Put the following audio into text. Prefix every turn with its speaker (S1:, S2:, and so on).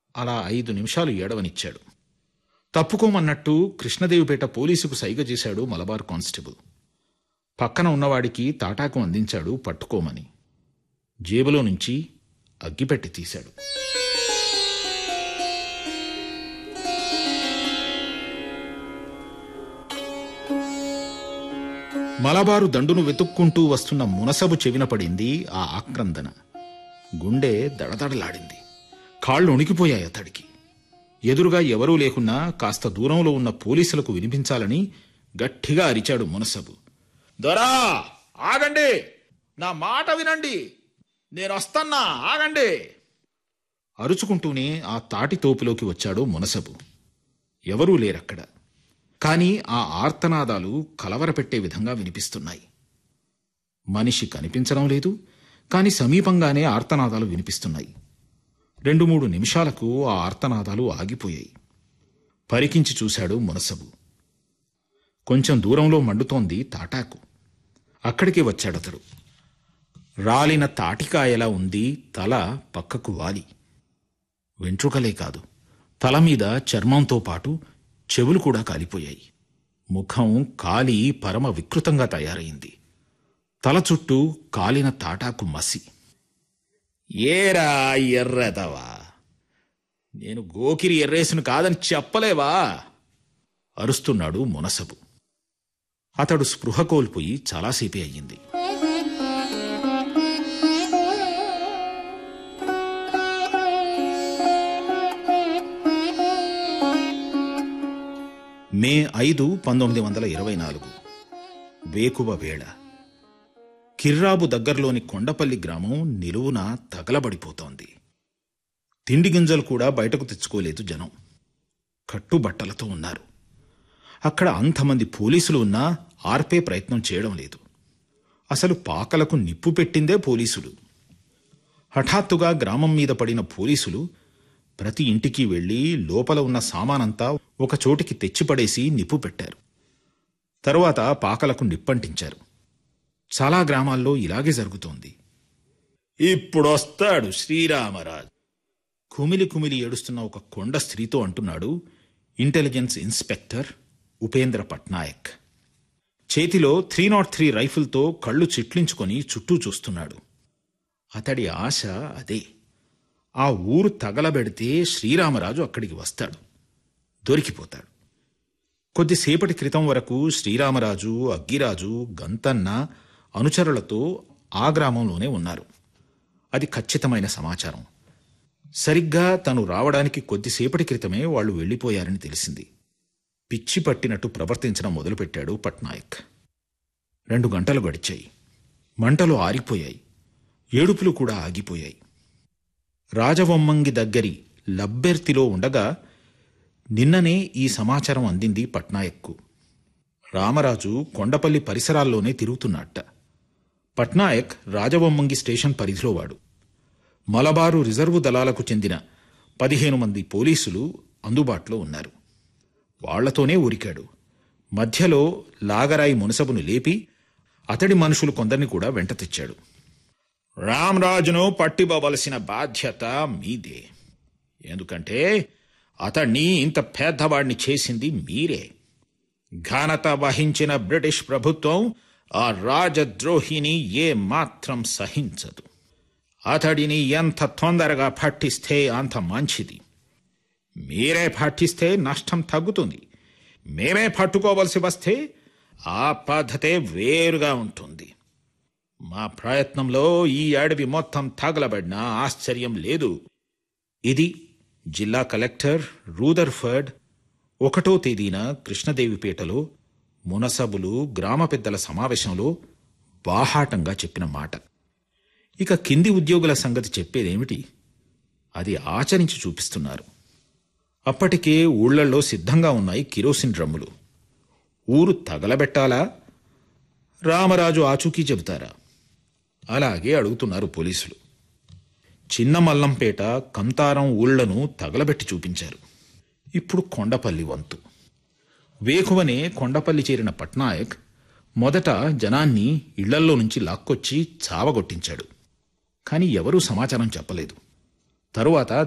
S1: అలా ఐదు నిమిషాలు ఏడవనిచ్చాడు తప్పుకోమన్నట్టు కృష్ణదేవిపేట పోలీసుకు సైగ చేశాడు మలబార్ కానిస్టేబుల్ పక్కన ఉన్నవాడికి తాటాకు అందించాడు పట్టుకోమని జేబులో నుంచి అగ్గిపెట్టి తీశాడు మలబారు దండును వెతుక్కుంటూ వస్తున్న మునసబు చెవిన పడింది ఆ ఆక్రందన గుండె దడదడలాడింది కాళ్ళు ఉణికిపోయాయి అతడికి ఎదురుగా ఎవరూ లేకున్నా కాస్త దూరంలో ఉన్న పోలీసులకు వినిపించాలని గట్టిగా అరిచాడు మునసబు దొరా ఆగండి నా మాట వినండి నేను వస్తన్నా ఆగండి అరుచుకుంటూనే ఆ తాటి తోపులోకి వచ్చాడు మునసబు ఎవరూ లేరక్కడ కాని ఆ ఆర్తనాదాలు కలవరపెట్టే విధంగా వినిపిస్తున్నాయి మనిషి కనిపించడం లేదు కాని సమీపంగానే ఆర్తనాదాలు వినిపిస్తున్నాయి రెండు మూడు నిమిషాలకు ఆ ఆర్తనాదాలు ఆగిపోయాయి పరికించి చూశాడు మునసబు కొంచెం దూరంలో మండుతోంది తాటాకు అక్కడికి వచ్చాడతడు రాలిన తాటికాయలా ఉంది తల పక్కకు వాలి వెంట్రుకలే కాదు తల మీద చర్మంతో పాటు చెవులు కూడా కాలిపోయాయి ముఖం కాలి పరమ వికృతంగా తయారైంది తల చుట్టూ కాలిన తాటాకు మసి ఏరా ఎర్రదవా నేను గోకిరి ఎర్రేసును కాదని చెప్పలేవా అరుస్తున్నాడు మునసబు అతడు స్పృహ కోల్పోయి చాలాసేపే అయ్యింది మే ఐదు పంతొమ్మిది వందల ఇరవై నాలుగు వేకువ వేళ కిర్రాబు దగ్గరలోని కొండపల్లి గ్రామం నిలువున తగలబడిపోతోంది తిండి గింజలు కూడా బయటకు తెచ్చుకోలేదు జనం కట్టుబట్టలతో ఉన్నారు అక్కడ అంతమంది పోలీసులు ఉన్నా ఆర్పే ప్రయత్నం చేయడం లేదు అసలు పాకలకు నిప్పు పెట్టిందే పోలీసులు హఠాత్తుగా గ్రామం మీద పడిన పోలీసులు ప్రతి ఇంటికి వెళ్లి లోపల ఉన్న సామానంతా ఒక చోటికి తెచ్చిపడేసి నిప్పు పెట్టారు తరువాత పాకలకు నిప్పంటించారు చాలా గ్రామాల్లో ఇలాగే జరుగుతోంది ఇప్పుడొస్తాడు శ్రీరామరాజు కుమిలి కుమిలి ఏడుస్తున్న ఒక కొండ స్త్రీతో అంటున్నాడు ఇంటెలిజెన్స్ ఇన్స్పెక్టర్ ఉపేంద్ర పట్నాయక్ చేతిలో త్రీ నాట్ త్రీ రైఫిల్తో కళ్ళు చిట్లించుకొని చుట్టూ చూస్తున్నాడు అతడి ఆశ అదే ఆ ఊరు తగలబెడితే శ్రీరామరాజు అక్కడికి వస్తాడు దొరికిపోతాడు కొద్దిసేపటి క్రితం వరకు శ్రీరామరాజు అగ్గిరాజు గంతన్న అనుచరులతో ఆ గ్రామంలోనే ఉన్నారు అది ఖచ్చితమైన సమాచారం సరిగ్గా తను రావడానికి కొద్దిసేపటి క్రితమే వాళ్ళు వెళ్ళిపోయారని తెలిసింది పిచ్చి పట్టినట్టు ప్రవర్తించడం మొదలుపెట్టాడు పట్నాయక్ రెండు గంటలు గడిచాయి మంటలు ఆరిపోయాయి ఏడుపులు కూడా ఆగిపోయాయి రాజవొమ్మంగి దగ్గరి లబ్బెర్తిలో ఉండగా నిన్ననే ఈ సమాచారం అందింది పట్నాయక్కు రామరాజు కొండపల్లి పరిసరాల్లోనే తిరుగుతున్నట్ట పట్నాయక్ రాజవొమ్మంగి స్టేషన్ పరిధిలో వాడు మలబారు రిజర్వు దళాలకు చెందిన పదిహేను మంది పోలీసులు అందుబాటులో ఉన్నారు వాళ్లతోనే ఊరికాడు మధ్యలో లాగరాయి మునసబును లేపి అతడి మనుషులు కొందరిని కూడా వెంట తెచ్చాడు రామరాజును పట్టిపోవలసిన బాధ్యత మీదే ఎందుకంటే అతణ్ణి ఇంత పేదవాడిని చేసింది మీరే ఘనత వహించిన బ్రిటిష్ ప్రభుత్వం ఆ రాజద్రోహిని ఏ మాత్రం సహించదు అతడిని ఎంత తొందరగా పట్టిస్తే అంత మంచిది మీరే పట్టిస్తే నష్టం తగ్గుతుంది మేమే పట్టుకోవలసి వస్తే ఆ పద్ధతే వేరుగా ఉంటుంది మా ప్రయత్నంలో ఈ అడవి మొత్తం తగలబడినా ఆశ్చర్యం లేదు ఇది జిల్లా కలెక్టర్ రూదర్ఫర్డ్ ఒకటో తేదీన కృష్ణదేవిపేటలో మునసబులు గ్రామ పెద్దల సమావేశంలో బాహాటంగా చెప్పిన మాట ఇక కింది ఉద్యోగుల సంగతి చెప్పేదేమిటి అది ఆచరించి చూపిస్తున్నారు అప్పటికే ఊళ్ళల్లో సిద్ధంగా ఉన్నాయి కిరోసిన్ డ్రమ్ములు ఊరు తగలబెట్టాలా రామరాజు ఆచూకీ చెబుతారా అలాగే అడుగుతున్నారు పోలీసులు చిన్న మల్లంపేట కంతారం ఊళ్లను తగలబెట్టి చూపించారు ఇప్పుడు కొండపల్లి వంతు వేకువనే కొండపల్లి చేరిన పట్నాయక్ మొదట జనాన్ని ఇళ్లల్లో నుంచి లాక్కొచ్చి చావగొట్టించాడు కాని ఎవరూ సమాచారం చెప్పలేదు తరువాత